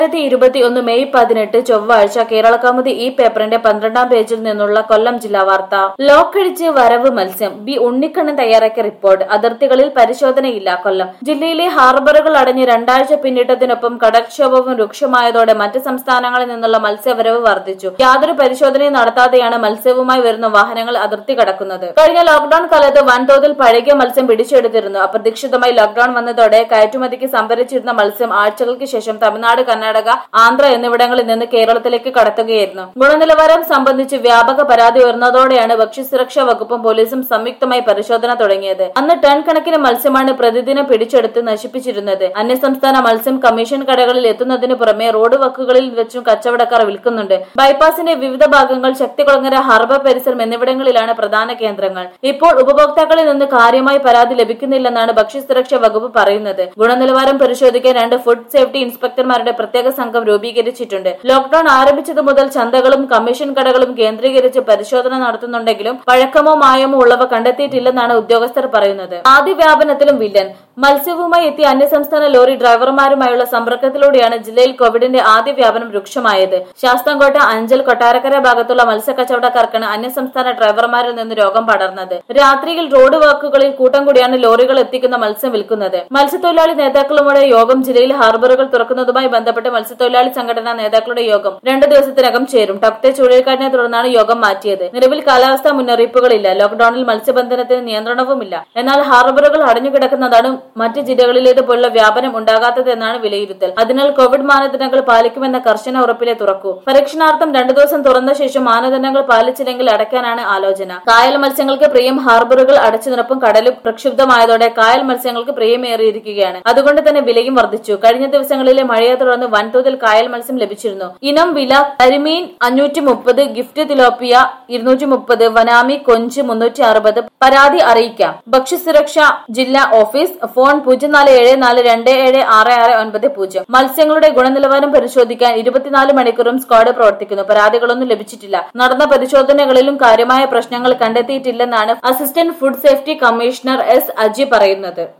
രണ്ടായിരത്തി ഇരുപത്തി ഒന്ന് മെയ് പതിനെട്ട് ചൊവ്വാഴ്ച കേരള കൗമുദി ഈ പേപ്പറിന്റെ പന്ത്രണ്ടാം പേജിൽ നിന്നുള്ള കൊല്ലം ജില്ലാ വാർത്ത ലോക്കഴിച്ച് വരവ് മത്സ്യം ബി ഉണ്ണിക്കണ്ണൻ തയ്യാറാക്കിയ റിപ്പോർട്ട് അതിർത്തികളിൽ പരിശോധനയില്ല കൊല്ലം ജില്ലയിലെ ഹാർബറുകൾ അടഞ്ഞ് രണ്ടാഴ്ച പിന്നിട്ടതിനൊപ്പം കടൽക്ഷോഭവും രൂക്ഷമായതോടെ മറ്റ് സംസ്ഥാനങ്ങളിൽ നിന്നുള്ള മത്സ്യവരവ് വർദ്ധിച്ചു യാതൊരു പരിശോധനയും നടത്താതെയാണ് മത്സ്യവുമായി വരുന്ന വാഹനങ്ങൾ അതിർത്തി കടക്കുന്നത് കഴിഞ്ഞ ലോക്ഡൌൺ കാലത്ത് വൻതോതിൽ പഴകിയ മത്സ്യം പിടിച്ചെടുത്തിരുന്നു അപ്രതീക്ഷിതമായി ലോക്ഡൌൺ വന്നതോടെ കയറ്റുമതിക്ക് സംഭരിച്ചിരുന്ന മത്സ്യം ആഴ്ചകൾക്ക് ശേഷം തമിഴ്നാട് കർണാടക ആന്ധ്ര എന്നിവിടങ്ങളിൽ നിന്ന് കേരളത്തിലേക്ക് കടത്തുകയായിരുന്നു ഗുണനിലവാരം സംബന്ധിച്ച് വ്യാപക പരാതി ഉയർന്നതോടെയാണ് ഭക്ഷ്യസുരക്ഷാ വകുപ്പും പോലീസും സംയുക്തമായി പരിശോധന തുടങ്ങിയത് അന്ന് ടൺ കണക്കിന് മത്സ്യമാണ് പ്രതിദിനം പിടിച്ചെടുത്ത് നശിപ്പിച്ചിരുന്നത് അന്യസംസ്ഥാന മത്സ്യം കമ്മീഷൻ കടകളിൽ എത്തുന്നതിന് പുറമെ റോഡ് വക്കുകളിൽ വെച്ചും കച്ചവടക്കാർ വിൽക്കുന്നുണ്ട് ബൈപ്പാസിന്റെ വിവിധ ഭാഗങ്ങൾ ശക്തികുളങ്ങര ഹാർബർ പരിസരം എന്നിവിടങ്ങളിലാണ് പ്രധാന കേന്ദ്രങ്ങൾ ഇപ്പോൾ ഉപഭോക്താക്കളിൽ നിന്ന് കാര്യമായി പരാതി ലഭിക്കുന്നില്ലെന്നാണ് ഭക്ഷ്യസുരക്ഷാ വകുപ്പ് പറയുന്നത് ഗുണനിലവാരം പരിശോധിക്കാൻ രണ്ട് ഫുഡ് സേഫ്റ്റി ഇൻസ്പെക്ടർമാരുടെ പ്രത്യേക സംഘം രൂപീകരിച്ചിട്ടുണ്ട് ലോക്ഡൌൺ ആരംഭിച്ചത് മുതൽ ചന്തകളും കമ്മീഷൻ കടകളും കേന്ദ്രീകരിച്ച് പരിശോധന നടത്തുന്നുണ്ടെങ്കിലും പഴക്കമോ മായമോ ഉള്ളവ കണ്ടെത്തിയിട്ടില്ലെന്നാണ് ഉദ്യോഗസ്ഥർ പറയുന്നത് ആദ്യ വ്യാപനത്തിലും വില്ലൻ മത്സ്യവുമായി എത്തിയ അന്യസംസ്ഥാന ലോറി ഡ്രൈവർമാരുമായുള്ള സമ്പർക്കത്തിലൂടെയാണ് ജില്ലയിൽ കോവിഡിന്റെ ആദ്യ വ്യാപനം രൂക്ഷമായത് ശാസ്താംകോട്ട അഞ്ചൽ കൊട്ടാരക്കര ഭാഗത്തുള്ള മത്സ്യക്കച്ചവടക്കാർക്കാണ് അന്യസംസ്ഥാന ഡ്രൈവർമാരിൽ നിന്ന് രോഗം പടർന്നത് രാത്രിയിൽ റോഡ് വാക്കുകളിൽ കൂട്ടം കൂടിയാണ് ലോറികൾ എത്തിക്കുന്ന മത്സ്യം വിൽക്കുന്നത് മത്സ്യത്തൊഴിലാളി നേതാക്കളുടെ യോഗം ജില്ലയിൽ ഹാർബറുകൾ തുറക്കുന്നതുമായി ബന്ധപ്പെട്ട് മത്സ്യത്തൊഴിലാളി സംഘടനാ നേതാക്കളുടെ യോഗം രണ്ടു ദിവസത്തിനകം ചേരും ടപ്തെ ചുഴലിക്കാറ്റിനെ തുടർന്നാണ് യോഗം മാറ്റിയത് നിലവിൽ കാലാവസ്ഥാ മുന്നറിയിപ്പുകളില്ല ലോക്ഡൌണിൽ മത്സ്യബന്ധനത്തിന് നിയന്ത്രണവുമില്ല എന്നാൽ ഹാർബറുകൾ അടഞ്ഞുകിടക്കുന്നതാണ് മറ്റ് ജില്ലകളിലേതുപോലുള്ള വ്യാപനം ഉണ്ടാകാത്തത് എന്നാണ് വിലയിരുത്തൽ അതിനാൽ കോവിഡ് മാനദണ്ഡങ്ങൾ പാലിക്കുമെന്ന കർശന ഉറപ്പിലെ തുറക്കൂ പരീക്ഷണാർത്ഥം രണ്ടു ദിവസം തുറന്ന ശേഷം മാനദണ്ഡങ്ങൾ പാലിച്ചില്ലെങ്കിൽ അടയ്ക്കാനാണ് ആലോചന കായൽ മത്സ്യങ്ങൾക്ക് പ്രിയം ഹാർബറുകൾ അടച്ചു നിറപ്പും കടലും പ്രക്ഷുബ്ധമായതോടെ കായൽ മത്സ്യങ്ങൾക്ക് പ്രിയമേറിയിരിക്കുകയാണ് അതുകൊണ്ട് തന്നെ വിലയും വർദ്ധിച്ചു കഴിഞ്ഞ ദിവസങ്ങളിലെ മഴയെ തുടർന്ന് വൻതോതിൽ കായൽ മത്സ്യം ലഭിച്ചിരുന്നു ഇനം വില കരിമീൻ അഞ്ഞൂറ്റി മുപ്പത് ഗിഫ്റ്റ് തിലോപ്പിയ ഇരുന്നൂറ്റി മുപ്പത് വനാമി കൊഞ്ച് മുന്നൂറ്റി അറുപത് പരാതി അറിയിക്കാം ഭക്ഷ്യസുരക്ഷ ജില്ലാ ഓഫീസ് ഫോൺ പൂജ്യം നാല് ഏഴ് നാല് രണ്ട് ഏഴ് ആറ് ആറ് ഒൻപത് പൂജ്യം മത്സ്യങ്ങളുടെ ഗുണനിലവാരം പരിശോധിക്കാൻ ഇരുപത്തിനാല് മണിക്കൂറും സ്ക്വാഡ് പ്രവർത്തിക്കുന്നു പരാതികളൊന്നും ലഭിച്ചിട്ടില്ല നടന്ന പരിശോധനകളിലും കാര്യമായ പ്രശ്നങ്ങൾ കണ്ടെത്തിയിട്ടില്ലെന്നാണ് assistant food safety commissioner S Aji പറയുന്നത്